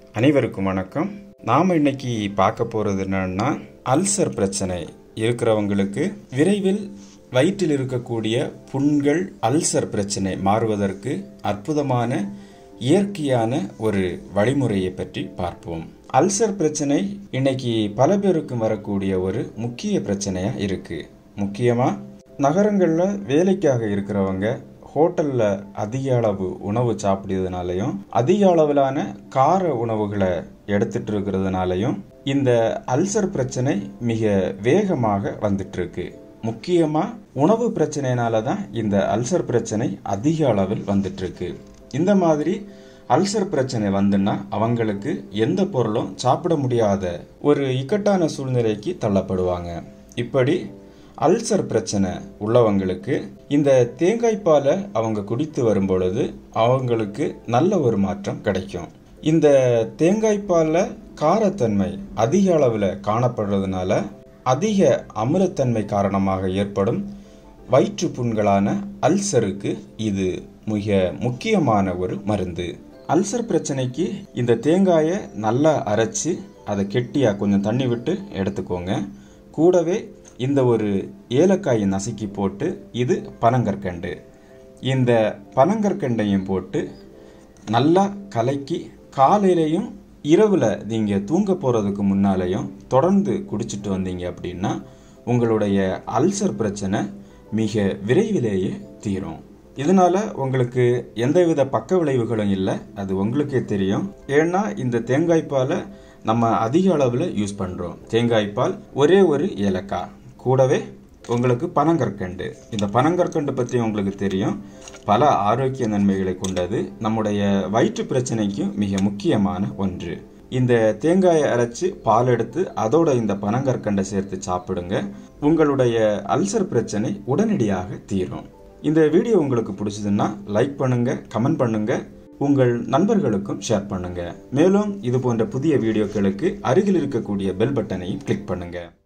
அனைவருக்கும் வணக்கம் நாம் இன்னைக்கு பார்க்க போகிறது என்னன்னா அல்சர் பிரச்சனை இருக்கிறவங்களுக்கு விரைவில் வயிற்றில் இருக்கக்கூடிய புண்கள் அல்சர் பிரச்சனை மாறுவதற்கு அற்புதமான இயற்கையான ஒரு வழிமுறையை பற்றி பார்ப்போம் அல்சர் பிரச்சனை இன்னைக்கு பல பேருக்கும் வரக்கூடிய ஒரு முக்கிய பிரச்சனையா இருக்கு முக்கியமா நகரங்கள்ல வேலைக்காக இருக்கிறவங்க ஹோட்டல்ல அதிக அளவு உணவு சாப்பிடுறதுனாலையும் அதிக அளவிலான கார உணவுகளை எடுத்துட்டு இருக்கிறதுனாலையும் இந்த அல்சர் பிரச்சனை மிக வேகமாக வந்துட்டு இருக்கு முக்கியமா உணவு பிரச்சனைனால தான் இந்த அல்சர் பிரச்சனை அதிக அளவில் வந்துட்டு இருக்கு இந்த மாதிரி அல்சர் பிரச்சனை வந்துன்னா அவங்களுக்கு எந்த பொருளும் சாப்பிட முடியாத ஒரு இக்கட்டான சூழ்நிலைக்கு தள்ளப்படுவாங்க இப்படி அல்சர் பிரச்சனை உள்ளவங்களுக்கு இந்த தேங்காய்ப்பாலை அவங்க குடித்து வரும் பொழுது அவங்களுக்கு நல்ல ஒரு மாற்றம் கிடைக்கும் இந்த தேங்காய்ப்பாலில் காரத்தன்மை அதிக அளவில் காணப்படுறதுனால அதிக அமிலத்தன்மை காரணமாக ஏற்படும் வயிற்று புண்களான அல்சருக்கு இது மிக முக்கியமான ஒரு மருந்து அல்சர் பிரச்சனைக்கு இந்த தேங்காயை நல்லா அரைச்சு அதை கெட்டியாக கொஞ்சம் தண்ணி விட்டு எடுத்துக்கோங்க கூடவே இந்த ஒரு ஏலக்காயை நசுக்கி போட்டு இது பனங்கற்கண்டு இந்த பனங்கற்கண்டையும் போட்டு நல்லா கலக்கி காலையிலையும் இரவில் நீங்கள் தூங்க போகிறதுக்கு முன்னாலேயும் தொடர்ந்து குடிச்சிட்டு வந்தீங்க அப்படின்னா உங்களுடைய அல்சர் பிரச்சனை மிக விரைவிலேயே தீரும் இதனால உங்களுக்கு எந்தவித பக்க விளைவுகளும் இல்லை அது உங்களுக்கே தெரியும் ஏன்னா இந்த தேங்காய்ப்பாலை நம்ம அதிக அளவில் யூஸ் பண்ணுறோம் தேங்காய்ப்பால் ஒரே ஒரு ஏலக்காய் கூடவே உங்களுக்கு பனங்கற்கண்டு இந்த பனங்கற்கண்டு பற்றி உங்களுக்கு தெரியும் பல ஆரோக்கிய நன்மைகளை கொண்டது நம்முடைய வயிற்று பிரச்சனைக்கும் மிக முக்கியமான ஒன்று இந்த தேங்காயை அரைச்சு பால் எடுத்து அதோட இந்த பனங்கற்கண்டை சேர்த்து சாப்பிடுங்க உங்களுடைய அல்சர் பிரச்சனை உடனடியாக தீரும் இந்த வீடியோ உங்களுக்கு பிடிச்சதுன்னா லைக் பண்ணுங்க கமெண்ட் பண்ணுங்க உங்கள் நண்பர்களுக்கும் ஷேர் பண்ணுங்க மேலும் இது போன்ற புதிய வீடியோக்களுக்கு அருகில் இருக்கக்கூடிய பெல் பட்டனையும் கிளிக் பண்ணுங்க